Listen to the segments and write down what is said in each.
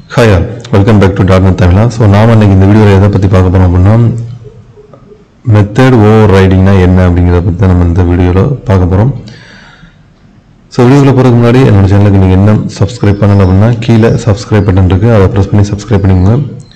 hi all welcome back to dot net Tamizha so நாம் இன்னைக்கு இந்த வீடியோவில் எதை பற்றி பார்க்க போகிறோம் அப்படின்னா மெத்தட் ஓவர் ரைடிங்னா என்ன அப்படிங்கிறத பற்றி தான் நம்ம இந்த வீடியோவில் பார்க்க போகிறோம் ஸோ வீடியோவில் போகிறதுக்கு முன்னாடி என்னோட சேனலுக்கு நீங்கள் என்ன சப்ஸ்கிரைப் பண்ணல அப்படின்னா கீழே சப்ஸ்கிரைப் பட்டன் இருக்குது அதை ப்ரெஸ் பண்ணி சப்ஸ்கிரைப் பண்ணிக்கோங்க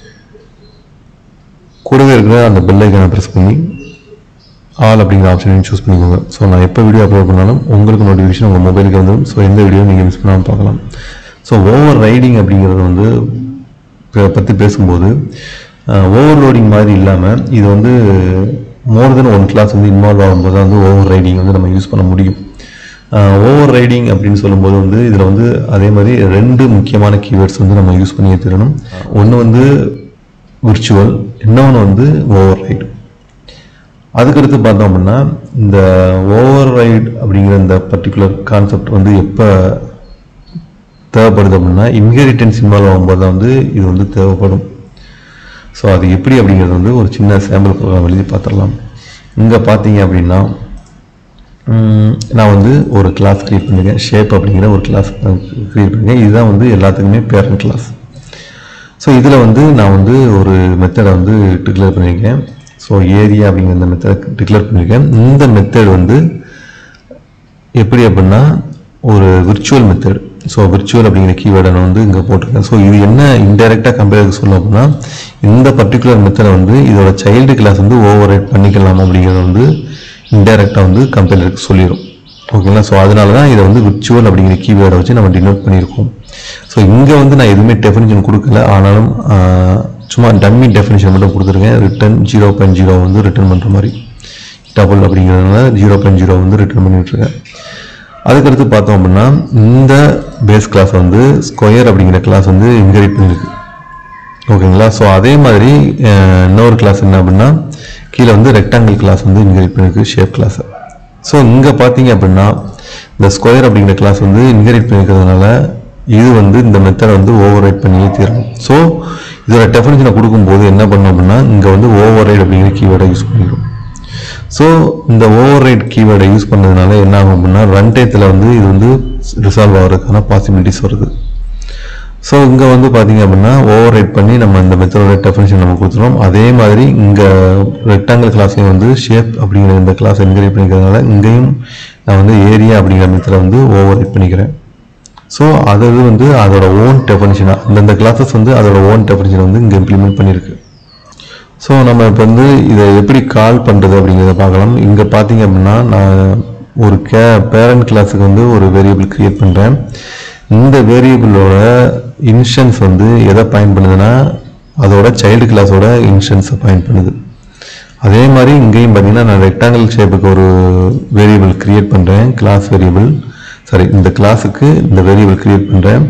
கூடவே இருக்கிற அந்த பெல் ஐக்கானை ப்ரெஸ் பண்ணி ஆல் அப்படிங்கிற ஆப்ஷனையும் சூஸ் பண்ணிக்கோங்க ஸோ நான் எப்போ வீடியோ அப்லோட் பண்ணாலும் உங்களுக்கு நோட்டிஃபிகேஷன் உங்கள் மொபைலுக்கு வந்துடும் ஸோ எந்த வீடியோ நீங்கள் மிஸ் பண்ணாமல் பார்க்கலாம் ஸோ ஓவர் ரைடிங் அப்படிங்கிறது வந்து இதை பற்றி பேசும்போது ஓவர்லோடிங் மாதிரி இல்லாமல் இது வந்து மோர் தென் ஒன் கிளாஸ் வந்து இன்வால்வ் ஆகும்போது தான் வந்து ஓவர் ரைடிங் வந்து நம்ம யூஸ் பண்ண முடியும் ஓவர் ரைடிங் அப்படின்னு சொல்லும்போது வந்து இதில் வந்து அதே மாதிரி ரெண்டு முக்கியமான கீவேர்ட்ஸ் வந்து நம்ம யூஸ் பண்ணியே தரணும் ஒன்று வந்து விர்ச்சுவல் இன்னொன்று வந்து ஓவர் ரைடு அதுக்கடுத்து பார்த்தோம் அப்படின்னா இந்த ஓவர் ரைட் அப்படிங்கிற இந்த பர்டிகுலர் கான்செப்ட் வந்து எப்போ தேவைப்படுது அப்படின்னா இன்ஹெரிட்டன்ஸ் இன்வால்வ் ஆகும்போது தான் வந்து இது வந்து தேவைப்படும் ஸோ அது எப்படி அப்படிங்கிறது வந்து ஒரு சின்ன சாம்பிள் ப்ரோக்ராம் எழுதி பார்த்துடலாம் இங்கே பார்த்தீங்க அப்படின்னா ம், நான் வந்து ஒரு கிளாஸ் க்ரியேட் பண்ணியிருக்கேன் ஷேப் அப்படிங்கிற ஒரு கிளாஸ் க்ரியேட் பண்ணியிருக்கேன் இதுதான் வந்து எல்லாத்துக்குமே பேரண்ட் கிளாஸ் ஸோ இதில் வந்து நான் வந்து ஒரு மெத்தடை வந்து டிக்ளேர் பண்ணியிருக்கேன் ஸோ ஏரியா அப்படிங்கிற இந்த மெத்தடை டிக்ளேர் பண்ணியிருக்கேன் இந்த மெத்தட் வந்து எப்படி அப்படின்னா ஒரு விர்ச்சுவல் மெத்தட் ஸோ விர்ச்சுவல் அப்படிங்கிற கீவேர்டை நான் வந்து இங்கே போட்டிருக்கேன் ஸோ இது என்ன இன்டெரக்டாக கம்பேருக்கு சொல்லும் அப்படின்னா இந்த பர்டிகுலர் மெத்தடை வந்து இதோட சைல்டு கிளாஸ் வந்து ஓவர் ரைட் பண்ணிக்கலாம் அப்படிங்கிறத வந்து இன்டெரக்டாக வந்து கம்பேருக்கு சொல்லிடும் ஓகேங்களா ஸோ அதனால தான் இதை வந்து விர்ச்சுவல் அப்படிங்கிற கீவேர்டை வச்சு நம்ம டினோட் பண்ணியிருக்கோம் ஸோ இங்கே வந்து நான் எதுவுமே டெஃபினிஷன் கொடுக்கல ஆனாலும் ஆஹ், சும்மா டம்மி டெஃபினிஷன் மட்டும் கொடுத்துருக்கேன் ரிட்டன் ஜீரோ பாயிண்ட் ஜீரோ வந்து ரிட்டர்ன் பண்ணுற மாதிரி டபுள் அப்படிங்கிறதுனால ஜீரோ பாயிண்ட் ஜீரோ வந்து ரிட்டர்ன் பண்ணிட்டுருக்கேன் அதுக்கடுத்து பார்த்தோம் அப்படின்னா இந்த பேஸ் கிளாஸ் வந்து ஸ்கொயர் அப்படிங்கிற கிளாஸ் வந்து இன்ஹெரிட் பண்ணிருக்கு ஓகேங்களா ஸோ அதே மாதிரி அஹ், இன்னொரு கிளாஸ் என்ன அப்படின்னா கீழே வந்து ரெக்டாங்கிள் கிளாஸ் வந்து இன்ஹெரிட் பண்ணிருக்கு ஷேப் கிளாஸை ஸோ இங்கே பார்த்தீங்க அப்படின்னா இந்த ஸ்கொயர் அப்படிங்கிற கிளாஸ் வந்து இன்ஹெரிட் பண்ணிருக்கிறதுனால இது வந்து இந்த மெத்தடை வந்து ஓவர் ரைட் பண்ணியே தீரணும் ஸோ இதோட டெஃபினேஷனை கொடுக்கும்போது என்ன பண்ணோம் அப்படின்னா இங்கே வந்து ஓவர் ரைட் அப்படிங்கிற கீவேர்டை யூஸ் பண்ணிடும் ஸோ இந்த ஓவர் ரைட் கீவேர்டை யூஸ் பண்ணதுனால என்ன ஆகும் அப்படின்னா ரன் டயத்தில் வந்து இது வந்து ரிசால்வ் ஆகிறதுக்கான பாசிபிலிட்டிஸ் வருது ஸோ இங்கே வந்து பார்த்தீங்க அப்படின்னா ஓவர் ரைட் பண்ணி நம்ம இந்த மெத்தடோட டெஃபினேஷன் நம்ம கொடுத்துருவோம் அதே மாதிரி இங்கே ரெக்டாங்கிள் கிளாஸ்லையும் வந்து ஷேப் அப்படிங்கிற இந்த கிளாஸ் என்கரேஜ் பண்ணிக்கிறதுனால இங்கேயும் நான் வந்து ஏரியா அப்படிங்கிற மெத்தடை வந்து ஓவர் ரைட் பண்ணிக்கிறேன் ஸோ அது வந்து அதோட ஓன் டெஃபினிஷனாக அந்தந்த கிளாஸஸ் வந்து அதோட ஓன் டெஃபினிஷன் வந்து இங்கே இம்ப்ளிமெண்ட் பண்ணியிருக்கு ஸோ நம்ம இப்போ வந்து இதை எப்படி கால் பண்ணுறது அப்படிங்கிறத பார்க்கலாம் இங்கே பார்த்தீங்க அப்படின்னா நான் ஒரு கே பேரண்ட் கிளாஸுக்கு வந்து ஒரு வேரியபிள் கிரியேட் பண்ணுறேன் இந்த வேரியபிளோட இன்ஸ்டன்ஸ் வந்து எதை பாயிண்ட் பண்ணுதுன்னா அதோட சைல்டு கிளாஸோட இன்ஸ்டன்ஸை பாயிண்ட் பண்ணுது அதே மாதிரி இங்கேயும் பார்த்தீங்கன்னா நான் ரெக்டாங்கிள் ஷேப்புக்கு ஒரு வேரியபிள் கிரியேட் பண்ணுறேன் கிளாஸ் வேரியபிள் சாரி இந்த கிளாஸுக்கு இந்த வேரியபிள் கிரியேட் பண்ணுறேன்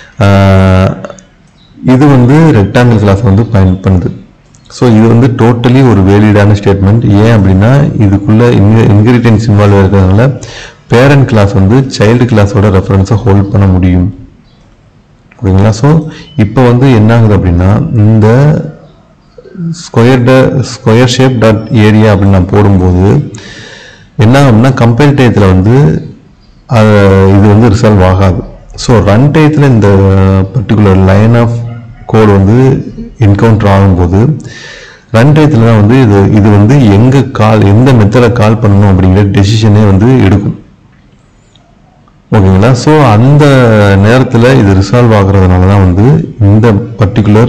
இது வந்து ரெக்டாங்கிள் கிளாஸ் வந்து பாயிண்ட் பண்ணுது ஸோ இது வந்து டோட்டலி ஒரு வேலிடான ஸ்டேட்மெண்ட் ஏன் அப்படின்னா இதுக்குள்ள இன்கிரிடியன்ஸ் இன்வால்வ் இருக்கிறதுனால பேரண்ட் கிளாஸ் வந்து சைல்டு கிளாஸோட ரெஃபரன்ஸை ஹோல்ட் பண்ண முடியும் ஓகேங்களா ஸோ இப்போ வந்து என்ன ஆகுது அப்படின்னா இந்த square square shape dot area அப்படின்னு நான் போடும்போது என்ன ஆகும்னா கம்பேர் டயத்தில் வந்து அது இது வந்து ரிசால்வ் ஆகாது ஸோ ரன் டயத்தில் இந்த பர்டிகுலர் லைன் ஆஃப் கோட் வந்து என்கவுண்டர் ஆகும்போது ரன் டயத்தில் தான் வந்து இது இது வந்து எங்கே கால் எந்த மெத்தடை கால் பண்ணணும் அப்படிங்கிற டெசிஷனே வந்து எடுக்கும் ஓகேங்களா ஸோ அந்த நேரத்தில் இது ரிசால்வ் ஆகுறதுனால தான் வந்து இந்த பர்டிகுலர்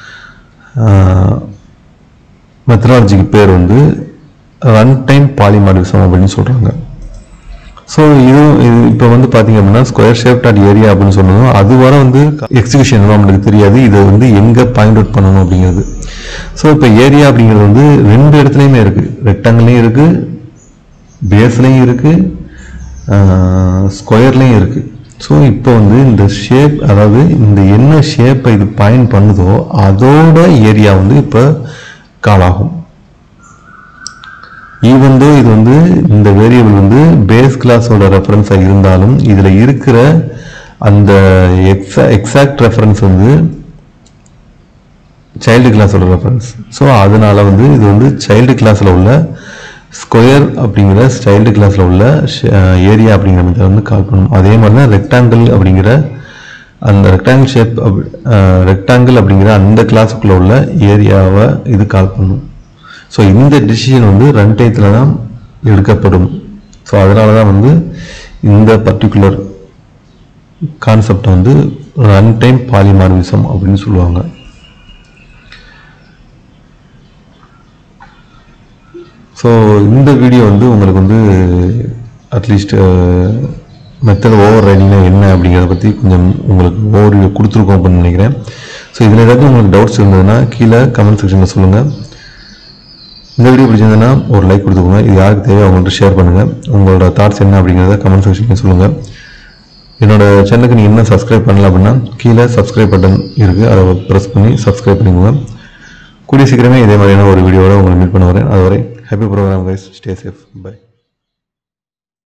மெத்தடாலஜிக்கு பேர் வந்து ரன் டைம் பாலிமார்டிசம் அப்படின்னு சொல்கிறாங்க ஸோ இது இது இப்போ வந்து பார்த்தீங்க அப்படின்னா ஸ்கொயர் ஷேப் டாட் ஏரியா அப்படின்னு சொன்னதும் அது வர வந்து எக்ஸிகியூஷன் நம்மளுக்கு தெரியாது இதை வந்து எங்கே பாயிண்ட் அவுட் பண்ணணும் அப்படிங்கிறது ஸோ இப்போ ஏரியா அப்படிங்கிறது வந்து ரெண்டு இடத்துலையுமே இருக்குது ரெக்டாங்கிள்லையும் இருக்குது பேஸ்லையும் இருக்குது ஸ்கொயர்லையும் இருக்குது ஸோ இப்போ வந்து இந்த ஷேப் அதாவது இந்த என்ன ஷேப்பை இது பாயிண்ட் பண்ணுதோ அதோட ஏரியா வந்து இப்போ கால் ஆகும் ஈவன் தோ இது வந்து இந்த வேரியபிள் வந்து பேஸ் கிளாஸோட ரெஃபரன்ஸாக இருந்தாலும் இதில் இருக்கிற அந்த எக்ஸா எக்ஸாக்ட் ரெஃபரன்ஸ் வந்து சைல்டு கிளாஸோட ரெஃபரன்ஸ் ஸோ அதனால வந்து இது வந்து சைல்டு கிளாஸில் உள்ள ஸ்கொயர் அப்படிங்கிற சைல்டு கிளாஸில் உள்ள ஏரியா அப்படிங்கிற மெத்தட் வந்து கால் பண்ணணும் அதே மாதிரி தான் ரெக்டாங்கிள் அப்படிங்கிற அந்த ரெக்டாங்கிள் ஷேப் ரெக்டாங்கிள் அப்படிங்கிற அந்த கிளாஸுக்குள்ள உள்ள ஏரியாவை இது கால் பண்ணும் ஸோ இந்த டிசிஷன் வந்து ரன் டயத்தில் தான் எடுக்கப்படும் ஸோ அதனால தான் வந்து இந்த பர்டிகுலர் கான்செப்டை வந்து ரன் டைம் பாலிமார்விசம் அப்படின்னு சொல்லுவாங்க ஸோ இந்த வீடியோ வந்து உங்களுக்கு வந்து அட்லீஸ்ட் மெத்தட் ஓவர் ரைடிங்னா என்ன அப்படிங்கிறத பற்றி கொஞ்சம் உங்களுக்கு ஓவர் கொடுத்துருக்கோம் அப்படின்னு நினைக்கிறேன் ஸோ இதில் ஏதாவது உங்களுக்கு டவுட்ஸ் இருந்ததுன்னா கீழே கமெண்ட் செக்ஷனில் சொல்லுங்கள் இந்த வீடியோ பிடிச்சிருந்ததுன்னா ஒரு லைக் கொடுத்துக்கோங்க இது யாருக்கு தேவையோ அவங்கள்ட்ட ஷேர் பண்ணுங்கள் உங்களோட தாட்ஸ் என்ன அப்படிங்கிறத கமெண்ட் செக்ஷனில் சொல்லுங்கள் என்னோட சேனலுக்கு நீங்கள் என்ன சப்ஸ்கிரைப் பண்ணல அப்படின்னா கீழே சப்ஸ்கிரைப் பட்டன் இருக்குது அதை ப்ரெஸ் பண்ணி சப்ஸ்கிரைப் பண்ணிக்கோங்க கூடிய சீக்கிரமே இதே மாதிரியான ஒரு வீடியோவோட உங்களை மீட் பண்ண வரேன் அதுவரை happy program guys stay safe by